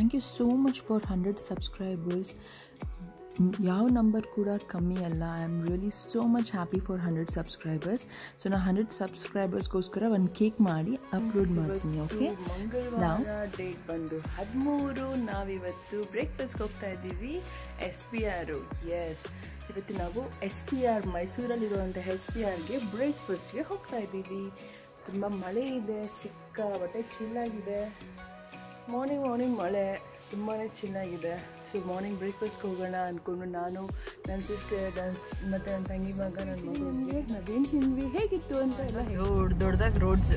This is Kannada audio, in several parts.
Thank you so much for hundred subscribers ಯಾವ ನಂಬರ್ ಕೂಡ ಕಮ್ಮಿ ಅಲ್ಲ I am really so much happy for hundred subscribers so ನಾನು ಹಂಡ್ರೆಡ್ ಸಬ್ಸ್ಕ್ರೈಬರ್ಸ್ಗೋಸ್ಕರ ಒಂದು ಕೇಕ್ ಮಾಡಿ ಅಪ್ಲೋಡ್ ಮಾಡ್ತೀನಿ ಓಕೆ ಮಂಗಳವಾರ ಡೇಟ್ ಬಂದು ಹದಿಮೂರು ನಾವಿವತ್ತು ಬ್ರೇಕ್ಫಾಸ್ಟ್ಗೆ ಹೋಗ್ತಾ ಇದ್ದೀವಿ ಎಸ್ ಪಿ ಆರು ಎಸ್ ಇವತ್ತು ನಾವು ಎಸ್ ಪಿ ಆರ್ ಮೈಸೂರಲ್ಲಿರುವಂಥ ಎಸ್ ಪಿ ಆರ್ಗೆ ಬ್ರೇಕ್ಫಾಸ್ಟ್ಗೆ ಹೋಗ್ತಾ ಇದ್ದೀವಿ ತುಂಬ ಮಳೆ ಇದೆ ಸಿಕ್ಕಾಬಟ್ಟೆ ಚಿಲ್ಲಾಗಿದೆ ಮಾರ್ನಿಂಗ್ ಮಾರ್ನಿಂಗ್ ಮಳೆ ತುಂಬಾ ಚಿಲ್ಲಾಗಿದೆ ಸೊ ಮಾರ್ನಿಂಗ್ ಬ್ರೇಕ್ಫಾಸ್ಟ್ಗೆ ಹೋಗೋಣ ಅಂದ್ಕೊಂಡು ನಾನು ನನ್ನ ಸಿಸ್ಟರ್ ಮತ್ತು ನನ್ನ ತಂಗಿ ಮಗ ನನ್ನ ಮಗನಿಗೆ ನಾವೇನು ತಿಂದ್ವಿ ಹೇಗಿತ್ತು ಅಂತ ಎಲ್ಲ ದೊಡ್ಡ ದೊಡ್ಡದಾಗಿ ರೋಡ್ಸ್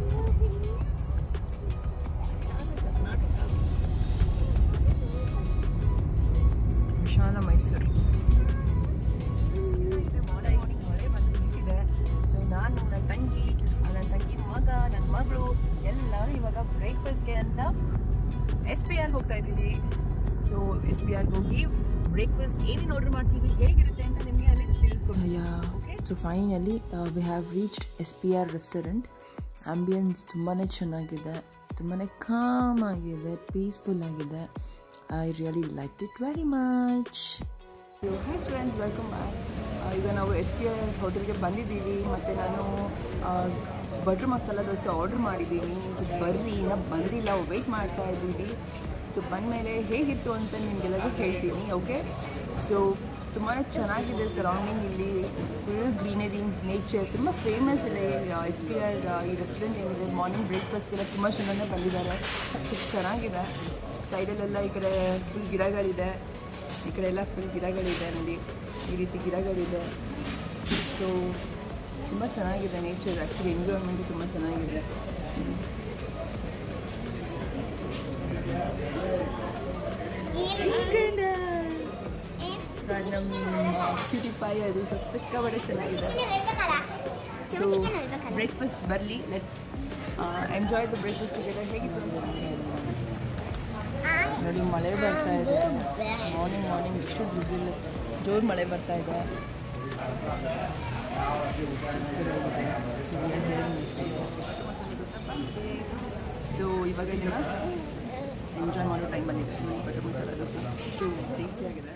ವಿಶಾಲ ಮೈಸೂರು ಮಳೆ ಬಂದು ನಿಂತಿದೆ ಸೊ ನಾನು ನನ್ನ ತಂಗಿ ನನ್ನ ತಂಗಿ ಮಗ ನನ್ನ ಮಗಳು ಎಲ್ಲರೂ ಇವಾಗ ಬ್ರೇಕ್ಫಾಸ್ಟ್ಗೆ ಅಂತ ಎಸ್ ಪಿ ಆರ್ ಹೋಗ್ತಾ ಇದ್ದೀವಿ ಸೊ ಎಸ್ ಪಿ ಆರ್ಗೆ ಹೋಗಿ ಬ್ರೇಕ್ಫಾಸ್ಟ್ ಏನೇನು ಆರ್ಡರ್ ಮಾಡ್ತೀವಿ ಹೇಗಿರುತ್ತೆ ಅಂತ ನಿಮಗೆ ಅಲ್ಲಿ ತಿಳಿಸ್ಕೊಡ್ತೀನಿ Okay? So finally we have reached S P R restaurant ambience ತುಂಬಾ ಚೆನ್ನಾಗಿದೆ ತುಂಬಾ ಕಾಮ್ ಆಗಿದೆ ಪೀಸ್ಫುಲ್ ಆಗಿದೆ I really like it very much hi friends welcome back ಈಗ ನಾವು ಎಸ್ ಪಿ ಐ ಹೋಟೆಲ್ಗೆ ಬಂದಿದ್ದೀವಿ ಮತ್ತು ನಾನು ಬಟ್ರ್ ಮಸಾಲ ದೋಸೆ ಆರ್ಡ್ರ್ ಮಾಡಿದ್ದೀನಿ ಸೊ ಬರ್ರಿ ಇನ್ನೂ ಬಂದಿಲ್ಲ ವೆಯ್ಟ್ ಮಾಡ್ತಾ ಇದ್ದೀವಿ ಸೊ ಬಂದಮೇಲೆ ಹೇಗಿತ್ತು ಅಂತ ನಿಮಗೆಲ್ಲರಿಗೂ ಹೇಳ್ತೀನಿ ಓಕೆ ಸೊ ತುಂಬಾ ಚೆನ್ನಾಗಿದೆ ಸರೌಂಡಿಂಗ್ ಇಲ್ಲಿ ಫುಲ್ ಗ್ರೀನರಿ ನೇಚರ್ ತುಂಬ ಫೇಮಸ್ ಇದೆ ಎಸ್ ಪಿ ಆರ್ ಈ ರೆಸ್ಟೋರೆಂಟ್ ಏನಿದೆ ಮಾರ್ನಿಂಗ್ ಬ್ರೇಕ್ಫಾಸ್ಟ್ಗೆಲ್ಲ ತುಂಬ ಚೆನ್ನಾಗಿ ಬಂದಿದ್ದಾರೆ ಸೊ ಚೆನ್ನಾಗಿದೆ ಸೈಡಲ್ಲೆಲ್ಲ ಈ ಕಡೆ ಫುಲ್ ಗಿಡಗಳಿದೆ ಈ ಕಡೆ ಎಲ್ಲ ಫುಲ್ ಗಿಡಗಳಿದೆ ನೋಡಿ ಈ ರೀತಿ ಗಿಡಗಳಿದೆ ಸೊ ತುಂಬ ಚೆನ್ನಾಗಿದೆ ನೇಚರ್ ಆ್ಯಕ್ಚುಲಿ ಎನ್ವಿರಾನ್ಮೆಂಟು ತುಂಬ ಚೆನ್ನಾಗಿದೆ ಅದು ನಮ್ಮ ಕ್ಯೂಟಿ ಪೈ ಅದು ಸೊ ಸಿಕ್ಕಾಬಡೆ ಚೆನ್ನಾಗಿದೆ ಸೊ ಬ್ರೇಕ್ಫಾಸ್ಟ್ ಬರಲಿ let's enjoy the breakfast together ಹೇಗಿತ್ತು ಅಂತ ನಮ್ಗೆ ಹೇಳಿ. ನೋಡಿ ಮಳೆ ಬರ್ತಾ ಇದೆ ಮಾರ್ನಿಂಗ್ ಮಾರ್ನಿಂಗ್ ಎಷ್ಟು ಬಿಸಿಲ್ ಜೋರು ಮಳೆ ಬರ್ತಾ ಇದೆ ಸೊ ಇವಾಗ ಇದನ್ನ ಎಂಜಾಯ್ ಮಾಡೋ ಟೈಮ್ ಬಂದಿದೆ ಬಟರ್ ಮಸಾಲ ದೋಸೆ ಎಷ್ಟು ಟೇಸ್ಟಿಯಾಗಿದೆ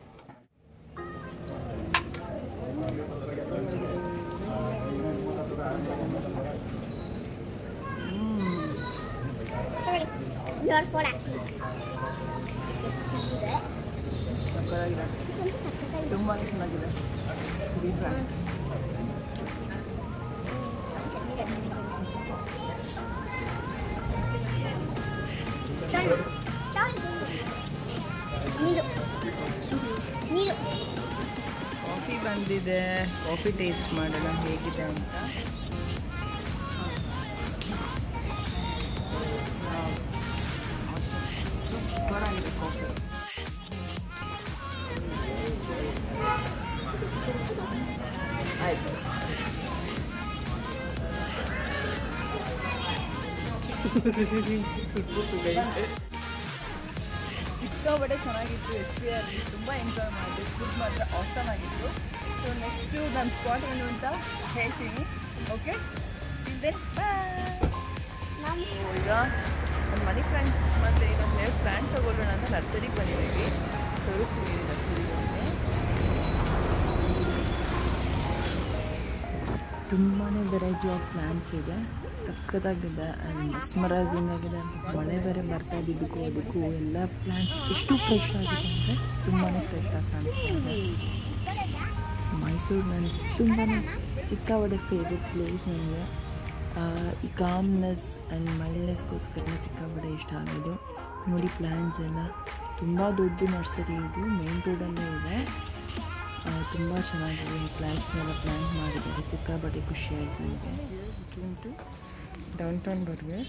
Your soda. ಸಕ್ಕತ್ತಾಗಿದೆ ತುಂಬಾ ಚೆನ್ನಾಗಿದೆ ಟು ಬಿ ಫ್ರ್ಯಾಂಕ್ ನೀರು ನೀರು ಕಾಫಿ ಬಂದಿದೆ ಕಾಫಿ ಟೇಸ್ಟ್ ಮಾಡೋಣ ಹೇಗಿದೆ ಅಂತ ಸೂಪರ್ ಆಗಿದೆ ಕಾಫಿ ಆಯ್ತು ಸಿಕ್ಕಾಬಟ್ಟೆ ಚೆನ್ನಾಗಿತ್ತು ಎಸ್ ಪಿ ಆರ್ ತುಂಬ ಎಂಜಾಯ್ ಮಾಡಿದೆ ಫುಡ್ ಮಾತ್ರ ಆಸಮ್ ಆಗಿತ್ತು ಸೊ ನೆಕ್ಸ್ಟು ನನ್ನ ಸ್ಪಾಟ್ ಏನು ಅಂತ ಹೇಳ್ತೀನಿ ಓಕೆ ಇದೆ ಈಗ ಒಂದು ಮನಿ ಪ್ಲ್ಯಾಂಟ್ ಮತ್ತು ಇನ್ನೊಂದು ಹೇರ್ ಪ್ಲ್ಯಾಂಟ್ ತೊಗೊಳ್ಳೋಣ ಅಂತ ನರ್ಸರಿಗೆ ಬಂದಿದ್ದೀವಿ ತೋರಿಸ್ತೀನಿ ನರ್ಸರಿಗೆ ತುಂಬಾ ವೆರೈಟಿ ಆಫ್ ಪ್ಲ್ಯಾಂಟ್ಸ್ ಇದೆ ಸಖತ್ತಾಗಿದೆ ಆ್ಯಂಡ್ ಮೆಸ್ಮರೈಸಿಂಗ್ ಆಗಿದೆ ಮಳೆ ಬೇರೆ ಬರ್ತಾ ಇದ್ದಿದ್ದಕ್ಕೂ ಅದಕ್ಕೂ ಎಲ್ಲ ಪ್ಲ್ಯಾಂಟ್ಸ್ ಎಷ್ಟು ಫ್ರೆಶ್ ಆಗಿದೆ ಅಂದರೆ ತುಂಬಾ ಫ್ರೆಶ್ ಆಗಿ ಕಾಣಿಸ್ತಾ ಇದೆ ಮೈಸೂರು ನನಗೆ ತುಂಬಾ ಸಿಕ್ಕಾಪಟ್ಟೆ ಫೇವ್ರೆಟ್ ಪ್ಲೇಸ್ ನನಗೆ ಈ ಕಾಮ್ನೆಸ್ ಆ್ಯಂಡ್ ಮೈಲ್ಡ್ನೆಸ್ಗೋಸ್ಕರ ಸಿಕ್ಕಾಪಟ್ಟೆ ಇಷ್ಟ ಆಗೋದು ನೋಡಿ ಪ್ಲ್ಯಾಂಟ್ಸ್ ಎಲ್ಲ ತುಂಬ ದೊಡ್ಡ ನರ್ಸರಿ ಇದು ಮೇನ್ ರೋಡಲ್ಲೇ ಇದೆ ತುಂಬ ಚೆನ್ನಾಗಿದೆ ಈ ಪ್ಲ್ಯಾಂಟ್ಸ್ನೆಲ್ಲ ಪ್ಲ್ಯಾಂಟ್ ಮಾಡಿದ್ದಾರೆ ಸಿಕ್ಕಾಪಟ್ಟೆ ಖುಷಿ ಆಯಿತು ನನಗೆ ಟು ಡೌನ್ ಟೌನ್ ಬರ್ಗೆ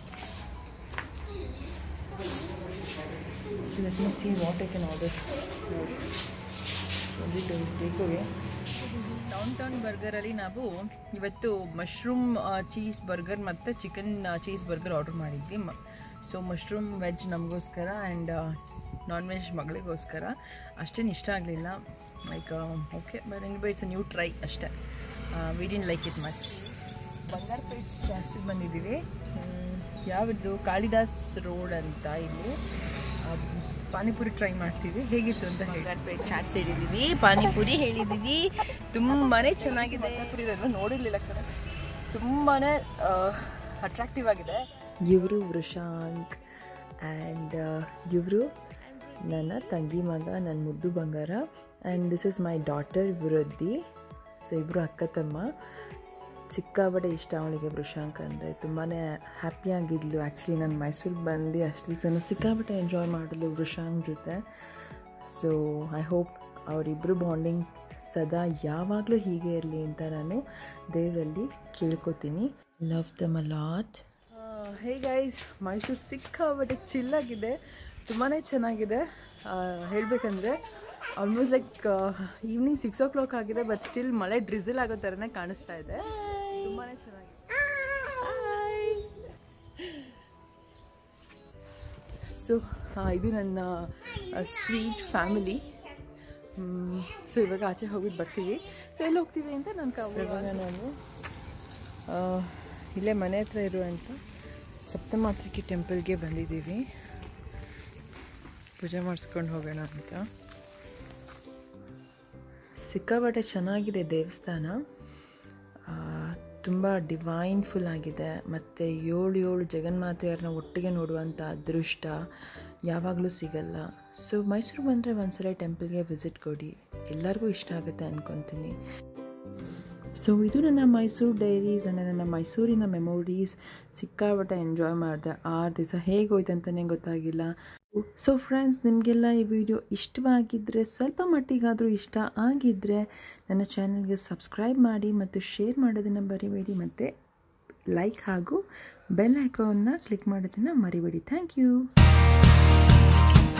let me see what I can order takeaway downtown ಬರ್ಗರಲ್ಲಿ ನಾವು ಇವತ್ತು ಮಶ್ರೂಮ್ ಚೀಸ್ ಬರ್ಗರ್ ಮತ್ತು ಚಿಕನ್ ಚೀಸ್ ಬರ್ಗರ್ ಆರ್ಡರ್ ಮಾಡಿದ್ವಿ ಮ ಸೊ ಮಶ್ರೂಮ್ ವೆಜ್ ನಮಗೋಸ್ಕರ ಆ್ಯಂಡ್ ನಾನ್ ವೆಜ್ ಮಗಳಿಗೋಸ್ಕರ ಅಷ್ಟೇನು ಇಷ್ಟ ಆಗಲಿಲ್ಲ like okay but any it's a new try ಅಷ್ಟೇ we didn't like it much Bangarpet ಚಾಟ್ಸಿಗೆ ಬಂದಿದ್ದೀವಿ ಹ್ಮ್, ಯಾವ್ದು ಕಾಳಿದಾಸ್ ರೋಡ್ ಅಂತ ಇಲ್ಲಿ ಪಾನಿಪುರಿ ಟ್ರೈ ಮಾಡ್ತೀವಿ ಹೇಗಿತ್ತು ಅಂತ ಹೇಳಿ ಗರ್ಪೇಟ್ ಚಾಟ್ಸ್ ಹೇಳಿದ್ದೀವಿ ಪಾನಿಪುರಿ ಹೇಳಿದ್ದೀವಿ ತುಂಬಾ ಚೆನ್ನಾಗಿದೆ ಹೊಸಪುರಿನೆಲ್ಲ ನೋಡಿರಲಿಲ್ಲ ಕಡೆ ತುಂಬಾ ಅಟ್ರಾಕ್ಟಿವ್ ಆಗಿದೆ ಇವರು ವೃಷಾಂಕ್ ಆ್ಯಂಡ್ ಇವರು ನನ್ನ ತಂಗಿ ಮಗ ನನ್ನ ಮುದ್ದು ಬಂಗಾರ and this is my daughter Viruddhi so ಇಬ್ಬರು ಅಕ್ಕ ತಮ್ಮ ಸಿಕ್ಕಾಬಡೆ ಇಷ್ಟ ಅವಳಿಗೆ ವೃಷಾಂಕ್ ಅಂದರೆ ತುಂಬಾ ಹ್ಯಾಪಿಯಾಗಿದ್ಲು ಆ್ಯಕ್ಚುಲಿ ನಾನು ಮೈಸೂರಿಗೆ ಬಂದು ಅಷ್ಟು ದಿವಸನೂ ಸಿಕ್ಕಾಬಟ್ಟೆ ಎಂಜಾಯ್ ಮಾಡಲು ವೃಷಾಂಕ್ ಜೊತೆ ಸೊ ಐ ಹೋಪ್ ಅವರಿಬ್ಬರು ಬಾಂಡಿಂಗ್ ಸದಾ ಯಾವಾಗಲೂ ಹೀಗೆ ಇರಲಿ ಅಂತ ನಾನು ದೇವರಲ್ಲಿ ಕೇಳ್ಕೊತೀನಿ love them a lot hey guys Mysuru ಸಿಕ್ಕಾಬಟ್ಟೆ ಚಿಲ್ಲಾಗಿದೆ ತುಂಬಾ ಚೆನ್ನಾಗಿದೆ ಹೇಳಬೇಕಂದ್ರೆ almost like evening six o'clock ಆಗಿದೆ ಬಟ್ ಸ್ಟಿಲ್ ಮಳೆ ಡ್ರಿಸಲ್ ಆಗೋ ಥರನೇ ಕಾಣಿಸ್ತಾ ಇದೆ ತುಂಬಾ ಚೆನ್ನಾಗಿದೆ ಸೊ ಇದು ನನ್ನ ಸ್ವೀಟ್ ಫ್ಯಾಮಿಲಿ ಸೊ ಇವಾಗ ಆಚೆ ಹೋಗ್ಬಿಟ್ಟು ಬರ್ತೀವಿ ಸೊ ಎಲ್ಲಿ ಹೋಗ್ತೀವಿ ಅಂತ ನಾನು ಇವಾಗ ನಾನು ಆ, ಇಲ್ಲೇ ಮನೆ ಹತ್ರ ಇರುವಂಥ ಸಪ್ತಮಾತೃಕಿ ಟೆಂಪಲ್ಗೆ ಬಂದಿದ್ದೀವಿ ಪೂಜೆ ಮಾಡಿಸ್ಕೊಂಡು ಹೋಗೋಣ ಅಂತ ಸಿಕ್ಕಾಪಟ್ಟೆ ಚೆನ್ನಾಗಿದೆ ದೇವಸ್ಥಾನ ತುಂಬ ಡಿವೈನ್ಫುಲ್ ಆಗಿದೆ ಮತ್ತು ಏಳು ಏಳು ಜಗನ್ಮಾತೆಯರನ್ನ ಒಟ್ಟಿಗೆ ನೋಡುವಂಥ ಅದೃಷ್ಟ ಯಾವಾಗಲೂ ಸಿಗಲ್ಲ ಸೊ ಮೈಸೂರು ಬಂದರೆ ಒಂದ್ಸಲ ಟೆಂಪಲ್ಗೆ ವಿಸಿಟ್ ಕೊಡಿ ಎಲ್ಲರಿಗೂ ಇಷ್ಟ ಆಗುತ್ತೆ ಅಂದ್ಕೊತೀನಿ ಸೊ ಇದು ನನ್ನ ಮೈಸೂರು ಡೈರೀಸ್ ಅಂದರೆ ನನ್ನ ಮೈಸೂರಿನ ಮೆಮೊರೀಸ್ ಸಿಕ್ಕಾಪಟ್ಟೆ ಎಂಜಾಯ್ ಮಾಡಿದೆ ಆರು ದಿವಸ ಹೇಗೆ ಹೋಯ್ತು ಅಂತಲೇ ಗೊತ್ತಾಗಿಲ್ಲ ಸೊ ಫ್ರೆಂಡ್ಸ್ ನಿಮಗೆಲ್ಲ ಈ ವಿಡಿಯೋ ಇಷ್ಟವಾಗಿದ್ದರೆ ಸ್ವಲ್ಪ ಮಟ್ಟಿಗಾದರೂ ಇಷ್ಟ ಆಗಿದ್ದರೆ ನನ್ನ ಚಾನಲ್ಗೆ ಸಬ್ಸ್ಕ್ರೈಬ್ ಮಾಡಿ ಮತ್ತು ಶೇರ್ ಮಾಡೋದನ್ನು ಮರಿಬೇಡಿ ಮತ್ತು ಲೈಕ್ ಹಾಗೂ ಬೆಲ್ ಐಕಾನ್ನ ಕ್ಲಿಕ್ ಮಾಡೋದನ್ನು ಮರಿಬೇಡಿ ಥ್ಯಾಂಕ್ ಯು